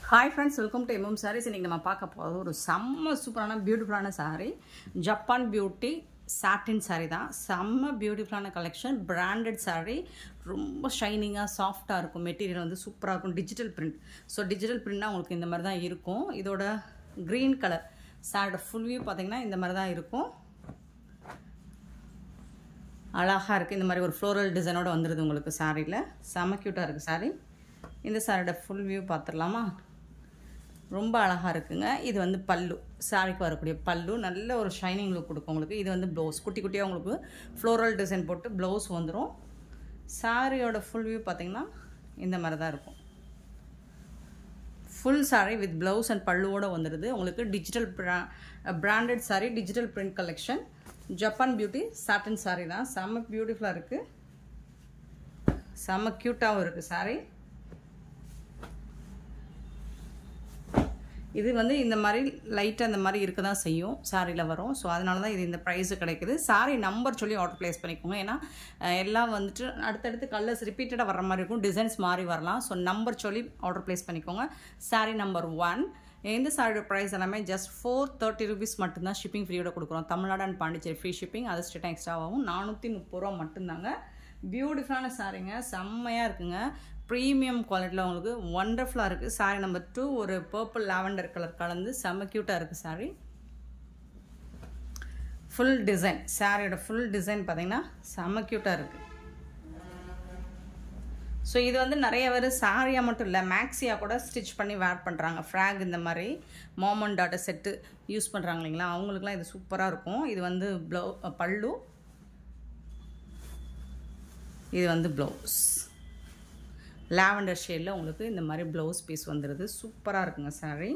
hi friends welcome to MM sarees இன்றைக்கி நம்ம பார்க்க போகிறது ஒரு செம்ம சூப்பரான பியூட்டிஃபுல்லான saree Japan beauty satin saree தான் செம்ம பியூட்டிஃபுல்லான கலெக்ஷன் பிராண்டட் saree ரொம்ப ஷைனிங்காக சாஃப்டாக இருக்கும் மெட்டீரியல் வந்து சூப்பராக இருக்கும் டிஜிட்டல் பிரிண்ட் ஸோ டிஜிட்டல் பிரிண்ட்னா உங்களுக்கு இந்த மாதிரி தான் இருக்கும் இதோட க்ரீன் கலர் சாரோட ஃபுல் வியூ பார்த்தீங்கன்னா இந்த மாதிரி தான் இருக்கும் அழகாக இருக்குது இந்த மாதிரி ஒரு ஃப்ளோரல் டிசைனோட வந்துடுது உங்களுக்கு சாரியில் செம க்யூட்டாக இருக்குது சாரி இந்த சாரியோட ஃபுல் வியூ பார்த்துடலாமா ரொம்ப அழகாக இருக்குங்க இது வந்து பல்லு சாரிக்கு வரக்கூடிய பல்லு நல்ல ஒரு ஷைனிங் லுக் கொடுக்கும் உங்களுக்கு இது வந்து ப்ளவுஸ் குட்டி குட்டியாக உங்களுக்கு ஃப்ளோரல் டிசைன் போட்டு ப்ளவுஸ் வந்துடும் சாரியோட ஃபுல் வியூ பார்த்திங்கன்னா இந்த மாதிரி தான் இருக்கும் full saree with blouse and பல்லுவோடு வந்துடுது உங்களுக்கு டிஜிட்டல் ப்ரா branded saree digital print collection Japan beauty satin saree தான் செம்ம பியூட்டிஃபுல்லாக இருக்குது செம்ம க்யூட்டாகவும் இருக்குது சாரீ இது வந்து இந்த மாதிரி லைட்டாக இந்த மாதிரி இருக்க தான் செய்யும் சாரியில் வரும் ஸோ அதனால தான் இது இந்த ப்ரைஸு கிடைக்குது சாரி நம்பர் சொல்லி ஆர்டர் ப்ளேஸ் பண்ணிக்கோங்க ஏன்னா அஹ், எல்லாம் வந்துட்டு அடுத்தடுத்து கலர்ஸ் ரிப்பீட்டடாக வர மாதிரி இருக்கும் டிசைன்ஸ் மாறி வரலாம் ஸோ நம்பர் சொல்லி ஆர்டர் ப்ளேஸ் பண்ணிக்கோங்க சாரி நம்பர் ஒன் இந்த சாரியோட ப்ரைஸ் எல்லாமே ஜஸ்ட் ஃபோர் தேர்ட்டி ருபீஸ் மட்டும்தான் ஷிப்பிங் ஃப்ரீயோட கொடுக்குறோம் Tamil Nadu and Pondicherry free shipping அது ஸ்டேட்டாக எக்ஸ்ட்ராவாகும் நானூற்றி முப்பது ரூபா மட்டும்தாங்க பியூட்டிஃபுல்லான சாரீங்க செம்மையாக இருக்குங்க ப்ரீமியம் குவாலிட்டியில் உங்களுக்கு ஒண்டர்ஃபுல்லாக இருக்குது சாரி நம்பர் டூ ஒரு பர்பிள் லாவெண்டர் கலர் கலந்து செம்ம க்யூட்டாக இருக்குது சாரி ஃபுல் டிசைன் சாரியோட ஃபுல் டிசைன் பார்த்தீங்கன்னா செம்ம க்யூட்டாக இருக்குது ஸோ இது வந்து நிறைய பேர் சாரியாக மட்டும் இல்லை மேக்ஸியாக கூட ஸ்டிச் பண்ணி வேர் பண்ணுறாங்க ஃப்ராக் இந்த மாதிரி மோமன் டாட்டா செட்டு யூஸ் பண்ணுறாங்க இல்லைங்களா அவங்களுக்குலாம் இது சூப்பராக இருக்கும் இது வந்து ப்ளவு பல்லு இது வந்து ப்ளவுஸ் லாவெண்டர் ஷேடில் உங்களுக்கு இந்த மாதிரி ப்ளவுஸ் பீஸ் வந்துடுது சூப்பராக இருக்குங்க சாரி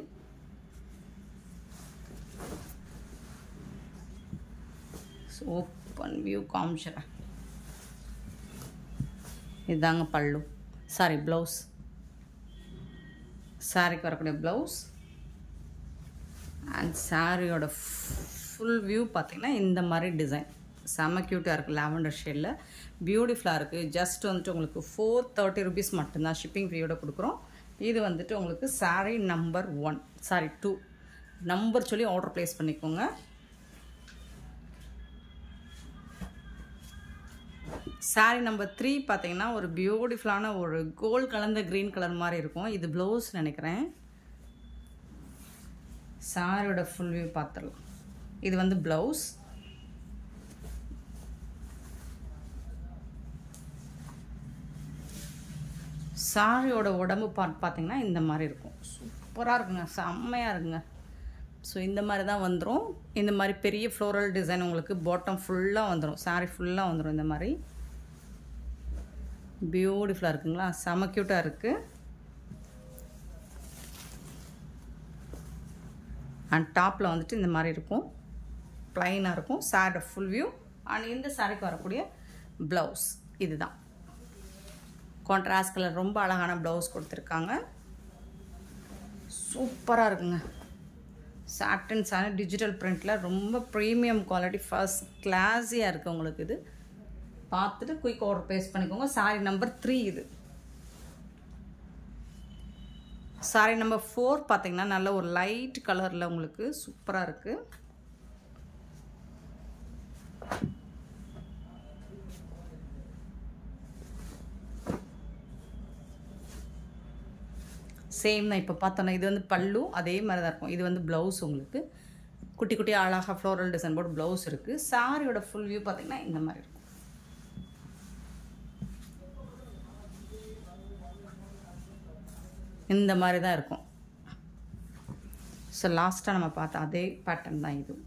ஓப்பன் வியூ காமிச்சிடறேன் இதுதாங்க பல்லு சாரி ப்ளவுஸ் சாரிக்கு வரக்கூடிய ப்ளவுஸ் அண்ட் சாரியோட ஃபுல் வியூ பார்த்தீங்கன்னா இந்த மாதிரி டிசைன் செம்ம க்யூட்டாக இருக்குது லாவெண்டர் ஷேடில் பியூட்டிஃபுல்லாக இருக்குது ஜஸ்ட் வந்துட்டு உங்களுக்கு ஃபோர் தேர்ட்டி ருபீஸ் மட்டும்தான் ஷிப்பிங் ஃப்ரீயோட கொடுக்குறோம் இது வந்துட்டு உங்களுக்கு saree number one saree two number சொல்லி ஆர்டர் ப்ளேஸ் பண்ணிக்கோங்க சாரி நம்பர் த்ரீ பார்த்தீங்கன்னா ஒரு பியூட்டிஃபுல்லான ஒரு கோல்ட் கலந்த க்ரீன் கலர் மாதிரி இருக்கும் இது ப்ளவுஸ் நினைக்கிறேன் சாரியோட ஃபுல் வியூ பார்த்துடலாம் இது வந்து ப்ளவுஸ் சாரியோட உடம்பு பார்ட் பார்த்தீங்கன்னா இந்த மாதிரி இருக்கும் சூப்பராக இருக்குங்க செம்மையாக இருக்குங்க ஸோ இந்த மாதிரி தான் வந்துடும் இந்த மாதிரி பெரிய ஃப்ளோரல் டிசைன் உங்களுக்கு பாட்டம் ஃபுல்லாக வந்துடும் சாரி ஃபுல்லாக வந்துடும் இந்த மாதிரி பியூட்டிஃபுல்லாக இருக்குங்களா செம க்யூட்டாக இருக்குது அண்ட் டாப்பில் வந்துட்டு இந்த மாதிரி இருக்கும் ப்ளைனாக இருக்கும் சாரோட ஃபுல் வியூ அண்ட் இந்த சாரிக்கு வரக்கூடிய ப்ளவுஸ் இதுதான் கான்ட்ராஸ்ட் கலர் ரொம்ப அழகான ப்ளவுஸ் கொடுத்துருக்காங்க சூப்பராக இருக்குங்க சாட்டன் சாரி டிஜிட்டல் பிரிண்டில் ரொம்ப ப்ரீமியம் குவாலிட்டி ஃபர்ஸ்ட் கிளாஸியாக இருக்குது உங்களுக்கு இது பார்த்துட்டு குயிக் ஆர்டர் ப்ளேஸ் பண்ணிக்கோங்க சாரி நம்பர் த்ரீ இது சாரி நம்பர் ஃபோர் பார்த்தீங்கன்னா நல்ல ஒரு லைட் கலரில் உங்களுக்கு சூப்பராக இருக்குது சேம் தான் இப்போ பார்த்தோன்னா இது வந்து பல்லு அதே மாதிரி தான் இருக்கும் இது வந்து ப்ளவுஸ் உங்களுக்கு குட்டி குட்டி அழகாக ஃப்ளோரல் டிசைன் போட்டு ப்ளவுஸ் இருக்குது சாரியோட ஃபுல் வியூ பார்த்தீங்கன்னா இந்த மாதிரி இருக்கும் இந்த மாதிரி தான் இருக்கும் ஸோ லாஸ்ட்டாக நம்ம பார்த்த அதே பேட்டர்ன் தான் இது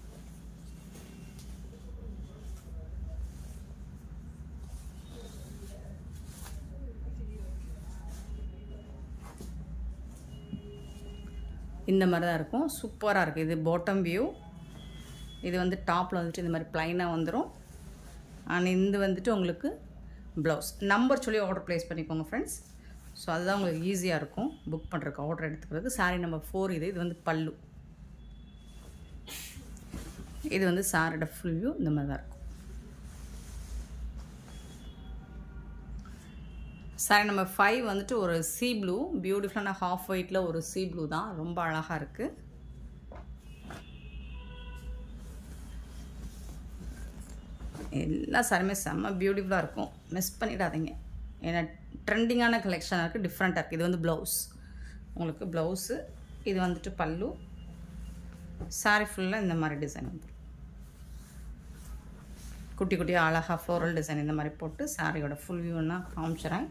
இந்த மாதிரி தான் இருக்கும் சூப்பராக இருக்குது இது பாட்டம் வியூ இது வந்து டாப்பில் வந்துட்டு இந்த மாதிரி ப்ளைனாக வந்துடும் அண்ட் இது வந்துட்டு உங்களுக்கு ப்ளவுஸ் நம்பர் சொல்லி ஆர்டர் ப்ளேஸ் பண்ணிக்கோங்க ஃப்ரெண்ட்ஸ் ஸோ அதுதான் உங்களுக்கு ஈஸியாக இருக்கும் புக் பண்ணுறதுக்கு ஆர்டர் எடுத்துக்கிறதுக்கு சாரி நம்பர் ஃபோர் இது இது வந்து பல்லு இது வந்து சாரோட ஃபுல் வியூ இந்த மாதிரி தான் இருக்கும் சாரி நம்ம ஃபைவ் வந்துட்டு ஒரு சீ ப்ளூ பியூட்டிஃபுல்லான ஹாஃப் ஒயிட்டில் ஒரு சீ ப்ளூ தான் ரொம்ப அழகாக இருக்குது எல்லா சாரியுமே செம்ம பியூட்டிஃபுல்லாக இருக்கும் மிஸ் பண்ணிடாதீங்க ஏன்னா ட்ரெண்டிங்கான கலெக்ஷனாக இருக்குது டிஃப்ரெண்ட்டாக இருக்குது இது வந்து ப்ளவுஸ் உங்களுக்கு ப்ளவுஸு இது வந்துட்டு பல்லு சாரி ஃபுல்லாக இந்த மாதிரி டிசைன் வந்துடும் குட்டி குட்டி அழகாக ஃப்ளோரல் டிசைன் இந்த மாதிரி போட்டு சாரியோட ஃபுல் வியூன்னா காமிச்சிறேன்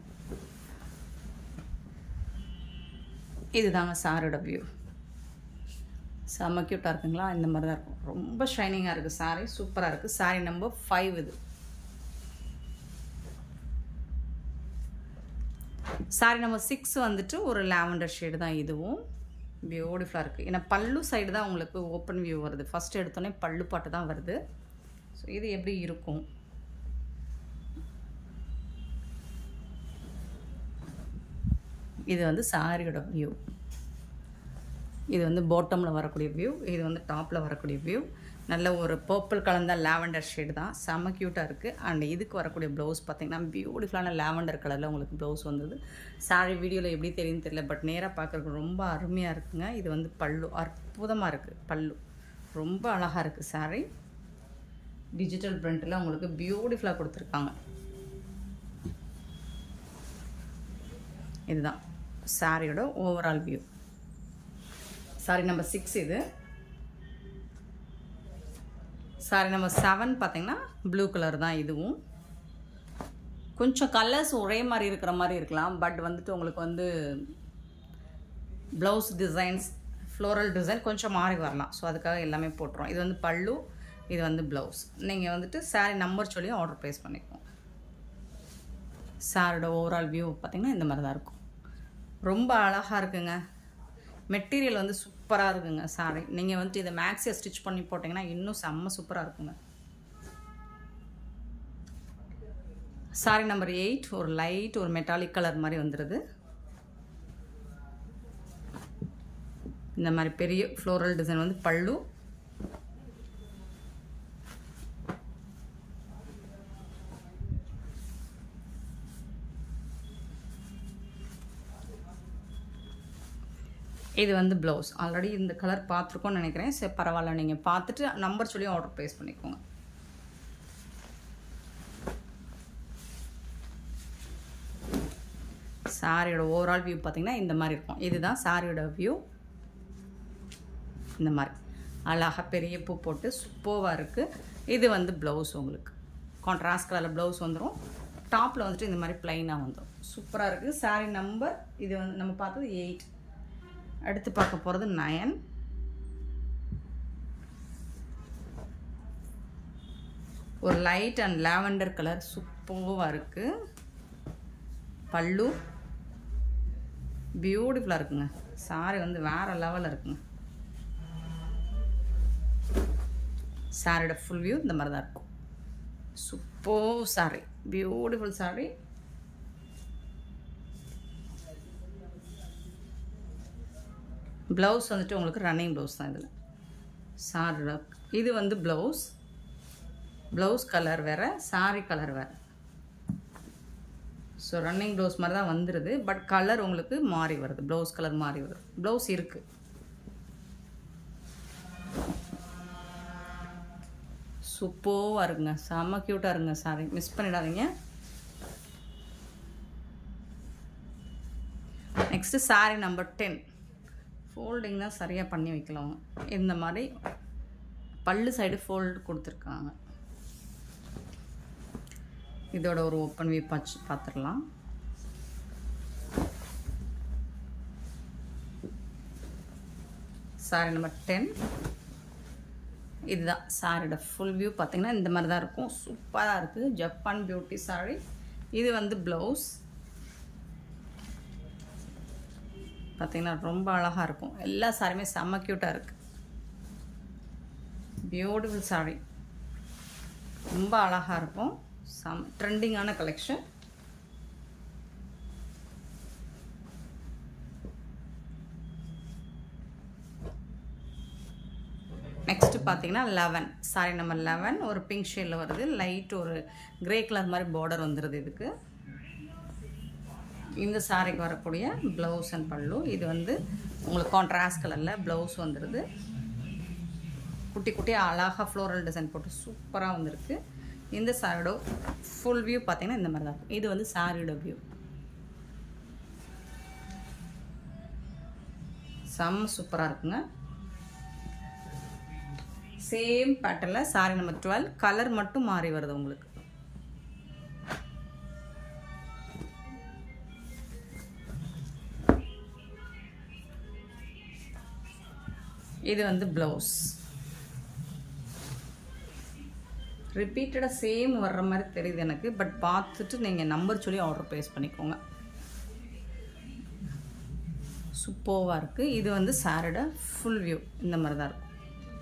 இதுதாங்க சாரியோட வியூ செம்ம க்யூட்டாக இருக்குங்களா இந்த மாதிரி தான் இருக்கும் ரொம்ப ஷைனிங்காக இருக்குது சாரி சூப்பராக இருக்குது சாரி நம்பர் ஃபைவ் இது சாரி நம்பர் சிக்ஸ் வந்துட்டு ஒரு லாவெண்டர் ஷேடு தான் இதுவும் பியூட்டிஃபுல்லாக இருக்குது ஏன்னா பல்லு சைடு தான் உங்களுக்கு ஓப்பன் வியூ வருது ஃபஸ்ட் எடுத்தோடனே பல்லு பாட்டு தான் வருது ஸோ இது எப்படி இருக்கும் இது வந்து சாரியோட வியூ இது வந்து பாட்டமில் வரக்கூடிய வியூ இது வந்து டாப்பில் வரக்கூடிய வியூ நல்ல ஒரு பர்பிள் கலந்த லாவெண்டர் ஷேடு தான் செம்ம க்யூட்டாக இருக்குது அண்ட் இதுக்கு வரக்கூடிய ப்ளவுஸ் பார்த்திங்கன்னா பியூட்டிஃபுல்லான லாவெண்டர் கலரில் உங்களுக்கு ப்ளவுஸ் வந்தது சாரி வீடியோவில் எப்படி தெரியும்னு தெரியல பட் நேராக பார்க்குறதுக்கு ரொம்ப அருமையாக இருக்குங்க இது வந்து பல்லு அற்புதமாக இருக்குது பல்லு ரொம்ப அழகாக இருக்குது சாரி டிஜிட்டல் பிரிண்டில் உங்களுக்கு பியூட்டிஃபுல்லாக கொடுத்துருக்காங்க இதுதான் சாரியோட overall view saree number six இது சாரி நம்பர் செவன் பார்த்தீங்கன்னா ப்ளூ கலர் தான் இதுவும் கொஞ்சம் கலர்ஸ் ஒரே மாதிரி இருக்கிற மாதிரி இருக்கலாம் பட் வந்துட்டு உங்களுக்கு வந்து ப்ளவுஸ் டிசைன்ஸ் ஃப்ளோரல் டிசைன் கொஞ்சம் மாறி வரலாம் ஸோ அதுக்காக எல்லாமே போட்டுரும் இது வந்து பல்லு இது வந்து ப்ளவுஸ் நீங்கள் வந்துட்டு சாரி நம்பர் சொல்லி ஆர்டர் ப்ளேஸ் பண்ணிக்கோங்க சாரோட ஓவரால் வியூ பார்த்திங்கன்னா இந்த மாதிரி தான் இருக்கும் ரொம்ப அழகாக இருக்குங்க மெட்டீரியல் வந்து சூப்பராக இருக்குங்க சாரி நீங்கள் வந்துட்டு இதை மேக்ஸியை ஸ்டிச் பண்ணி போட்டிங்கன்னா இன்னும் செம்ம சூப்பராக இருக்குங்க சாரி நம்பர் எயிட் ஒரு லைட் ஒரு மெட்டாலிக் கலர் மாதிரி வந்துடுது இந்த மாதிரி பெரிய ஃப்ளோரல் டிசைன் வந்து பல்லு இது வந்து ப்ளவுஸ் ஆல்ரெடி இந்த கலர் பார்த்துருக்கோன்னு நினைக்கிறேன் சரி பரவாயில்ல நீங்கள் பார்த்துட்டு நம்பர் சொல்லி ஆர்டர் ப்ளேஸ் பண்ணிக்கோங்க சாரியோட ஓவரால் வியூ பார்த்தீங்கன்னா இந்த மாதிரி இருக்கும் இதுதான் சாரியோட வியூ இந்த மாதிரி அழகாக பெரிய பூ போட்டு சூப்பராக இருக்குது இது வந்து ப்ளவுஸ் உங்களுக்கு கான்ட்ராஸ்ட் கலரில் ப்ளவுஸ் வந்துடும் டாப்பில் வந்துட்டு இந்த மாதிரி ப்ளைனாக வந்துடும் சூப்பராக இருக்குது சாரி நம்பர் இது வந்து நம்ம பார்த்தது எயிட் அடுத்து பார்க்க போகிறது நயன் ஒரு லைட் அண்ட் லாவெண்டர் கலர் சூப்பராக இருக்குது பல்லு பியூட்டிஃபுல்லாக இருக்குங்க சாரி வந்து வேறு லெவலில் இருக்குங்க சாரியோட ஃபுல் வியூ இந்த மாதிரி தான் இருக்கும் சூப்போ சாரி பியூட்டிஃபுல் சாரி ப்ளவுஸ் வந்துட்டு உங்களுக்கு ரன்னிங் ப்ளவுஸ் தான் இதில் சாரி இது வந்து ப்ளவுஸ் ப்ளவுஸ் கலர் வேறு சாரி கலர் வேறு ஸோ ரன்னிங் ப்ளவுஸ் மாதிரி தான் வந்துடுது பட் கலர் உங்களுக்கு மாறி வருது ப்ளவுஸ் கலர் மாறி வருது ப்ளவுஸ் இருக்குது சூப்பராக இருக்குங்க செம்ம க்யூட்டாக இருங்க சாரி மிஸ் பண்ணிடாதீங்க next saree number ten folding தான் சரியாக பண்ணி வைக்கலாம் இந்த மாதிரி பல்லு சைடு ஃபோல்டு கொடுத்துருக்காங்க இதோட ஒரு ஓப்பன் வியூ பச்சு பார்த்துடலாம் சாரி நம்பர் டென் இதுதான் சாரியோட ஃபுல் வியூ பார்த்தீங்கன்னா இந்த மாதிரி தான் இருக்கும் சூப்பராக இருக்குது ஜப்பான் பியூட்டி சாரி இது வந்து ப்ளவுஸ் பார்த்தீங்கன்னா ரொம்ப அழகாக இருக்கும் எல்லா சாரியுமே செம்ம க்யூட்டாக இருக்குது பியூட்டிஃபுல் சாரி ரொம்ப அழகாக இருக்கும் சம் ட்ரெண்டிங்கான கலெக்ஷன் நெக்ஸ்ட்டு பார்த்தீங்கன்னா லெவன் சாரி நம்பர் லெவன் ஒரு பிங்க் ஷேடில் வருது லைட் ஒரு கிரே கலர் மாதிரி பார்டர் வந்துடுது இதுக்கு இந்த சாரிக்கு வரக்கூடிய ப்ளவுஸ் அண்ட் பல்லு இது வந்து உங்களுக்கு கான்ட்ராஸ்ட் கலரில் ப்ளவுஸ் வந்துடுது குட்டி குட்டியாக அழகாக ஃப்ளோரல் டிசைன் போட்டு சூப்பராக வந்திருக்கு இந்த சாரியோட ஃபுல் வியூ பார்த்தீங்கன்னா இந்த மாதிரி தான் இருக்கும் இது வந்து சாரியோட வியூ செம்ம சூப்பராக இருக்குங்க சேம் பேட்டர்னில் சாரி நம்பர் டுவெல் கலர் மட்டும் மாறி வருது உங்களுக்கு இது வந்து ப்ளவுஸ் ரிப்பீட்டடாக சேம் வர்ற மாதிரி தெரியுது எனக்கு பட் பார்த்துட்டு நீங்கள் நம்பர் சொல்லி ஆர்டர் ப்ளேஸ் பண்ணிக்கோங்க சூப்பர்வாக இருக்குது இது வந்து சாரோட ஃபுல் வியூ இந்த மாதிரி தான் இருக்கும்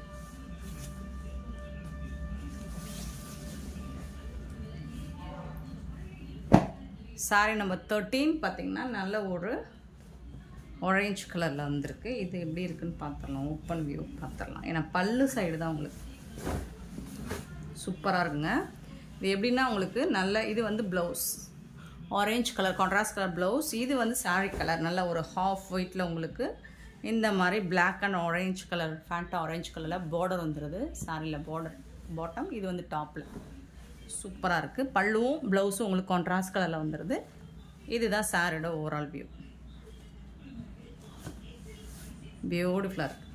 சாரி நம்பர் தேர்ட்டீன் பார்த்தீங்கன்னா நல்ல ஒரு ஆரஞ்சு கலரில் வந்திருக்கு இது எப்படி இருக்குன்னு பார்த்துடலாம் ஓப்பன் வியூ பார்த்துடலாம் ஏன்னா பல்லு சைடு தான் உங்களுக்கு சூப்பராக இருக்குங்க இது எப்படின்னா உங்களுக்கு நல்ல இது வந்து blouse orange colour contrast colour blouse இது வந்து சாரி கலர் நல்ல ஒரு ஹாஃப் ஒயிட்டில் உங்களுக்கு இந்த மாதிரி black and orange colour Fanta orange கலரில் பார்டர் வந்துடுது சாரியில் பார்டர் பாட்டம் இது வந்து டாப்பில் சூப்பராக இருக்குது பல்லுவும் ப்ளவுஸும் உங்களுக்கு கான்ட்ராஸ்ட் கலரில் வந்துடுது இதுதான் சாரியோட ஓவரால் வியூ பியூட்டிஃபுல்லாக இருக்குது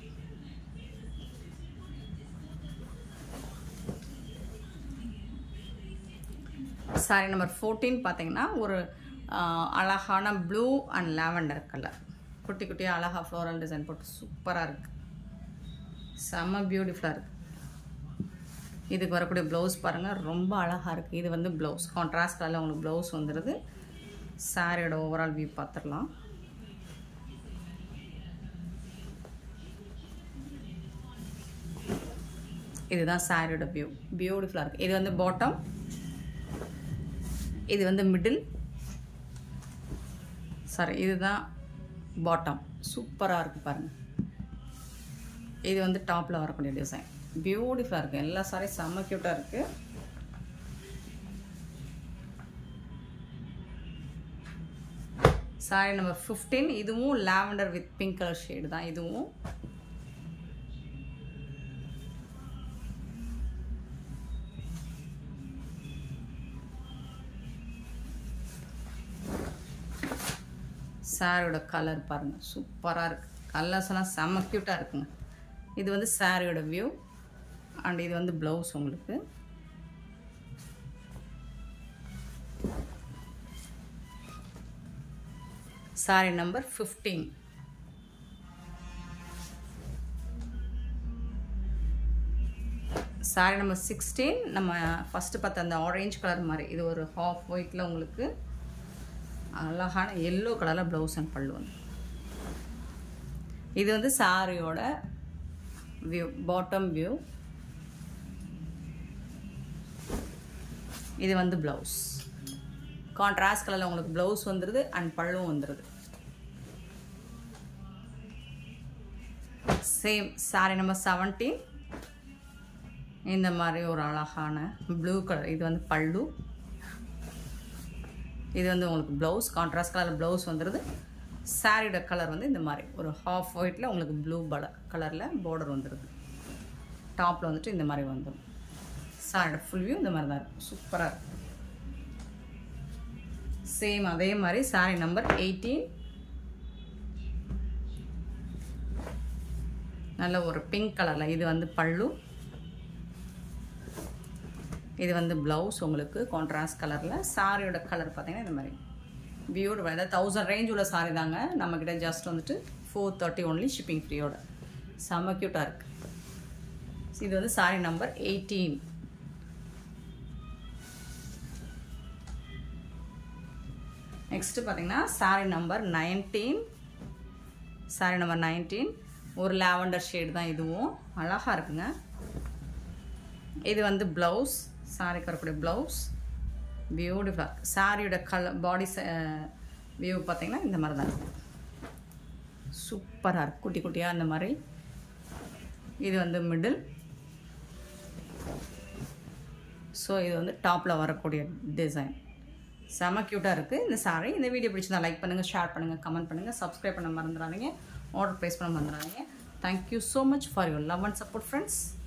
சாரி நம்பர் ஃபோர்டீன் பார்த்தீங்கன்னா ஒரு அழகான ப்ளூ அண்ட் லாவெண்டர் கலர் குட்டி குட்டியாக அழகாக ஃப்ளோரல் டிசைன் போட்டு சூப்பராக இருக்குது செம்ம பியூட்டிஃபுல்லாக இருக்குது இதுக்கு வரக்கூடிய ப்ளவுஸ் பாருங்கள் ரொம்ப அழகாக இருக்குது இது வந்து ப்ளவுஸ் கான்ட்ராஸ்ட் கலரில் உங்களுக்கு ப்ளவுஸ் வந்துடுது சாரியோட ஓவரால் வியூ பார்த்துடலாம் இதுதான் சாரியோட வியூ பியூட்டிஃபுல்லாக இருக்குது இது வந்து பாட்டம் இது வந்து மிடில் சாரி இதுதான் பாட்டம் சூப்பராக இருக்குது பாருங்கள் இது வந்து டாப்பில் வரக்கூடிய டிசைன் பியூட்டிஃபுல்லாக இருக்குது எல்லா சாரியும் செம்ம க்யூட்டாக இருக்குது சாரி நம்பர் ஃபிஃப்டீன் இதுவும் lavender with pink colour shade தான் இதுவும் சாரியோட கலர் பாருங்கள் சூப்பராக இருக்குது கலர்ஸ் எல்லாம் செம்ம க்யூட்டாக இருக்குங்க இது வந்து சாரியோட வியூ அண்ட் இது வந்து ப்ளவுஸ் உங்களுக்கு saree number fifteen saree number sixteen நம்ம ஃபஸ்ட்டு பார்த்த அந்த ஆரஞ்சு கலர் மாதிரி இது ஒரு ஹாஃப் ஒயிட்டில் உங்களுக்கு அழகான எல்லோ கலரில் ப்ளவுஸ் அண்ட் பல்லு வந்து இது வந்து சாரியோட வியூ பாட்டம் வியூ இது வந்து ப்ளவுஸ் கான்ட்ராஸ்ட் கலரில் உங்களுக்கு ப்ளவுஸ் வந்துடுது அண்ட் பல்லும் வந்துடுது சேம் சாரி நம்பர் செவன்டீன் இந்த மாதிரி ஒரு அழகான ப்ளூ கலர் இது வந்து பல்லு இது வந்து உங்களுக்கு ப்ளவுஸ் கான்ட்ராஸ்ட் கலர் ப்ளவுஸ் வந்துடுது சாரியோட கலர் வந்து இந்த மாதிரி ஒரு ஹாஃப் ஒயிட்டில் உங்களுக்கு ப்ளூ பலர் கலரில் பார்டர் வந்துடுது டாப்பில் வந்துட்டு இந்த மாதிரி வந்துடும் சாரியோட ஃபுல் வியூ இந்த மாதிரி தான் இருக்கும் சூப்பராக இருக்கும் சேம் அதே மாதிரி சாரி நம்பர் எயிட்டீன் நல்ல ஒரு பிங்க் கலரில் இது வந்து பல்லு இது வந்து ப்ளவுஸ் உங்களுக்கு கான்ட்ராஸ்ட் கலரில் சாரியோட கலர் பார்த்தீங்கன்னா இந்த மாதிரி பியூட்டிஃபுல் அதாவது தௌசண்ட் ரேஞ்ச் உள்ள சாரி தாங்க நம்மக்கிட்ட ஜஸ்ட் வந்துட்டு ஃபோர் தேர்ட்டி ஒன்லி ஷிப்பிங் ஃப்ரீயோட செம்ம க்யூட்டாக இருக்குது இது வந்து சாரி நம்பர் எயிட்டீன் நெக்ஸ்ட்டு பார்த்தீங்கன்னா saree number nineteen saree number nineteen ஒரு லாவெண்டர் ஷேடு தான் இதுவும் அழகாக இருக்குங்க இது வந்து ப்ளவுஸ் சாரிக்கு வரக்கூடிய ப்ளவுஸ் பியூட்டிஃபுல்லாக சாரியோட கலர் பாடி வியூ பார்த்தீங்கன்னா இந்த மாதிரி தான் இருக்கும் சூப்பராக இருக்கும் குட்டி குட்டியாக இந்த மாதிரி இது வந்து மிடில் ஸோ இது வந்து டாப்பில் வரக்கூடிய டிசைன் செம க்யூட்டாக இருக்குது இந்த saree இந்த வீடியோ பிடிச்சிருந்தா லைக் பண்ணுங்கள் ஷேர் பண்ணுங்கள் கமெண்ட் பண்ணுங்கள் சப்ஸ்கிரைப் பண்ண மறந்துடாதீங்க ஆர்டர் ப்ளேஸ் பண்ண மறந்துடாதீங்க thank you so much for your love and support friends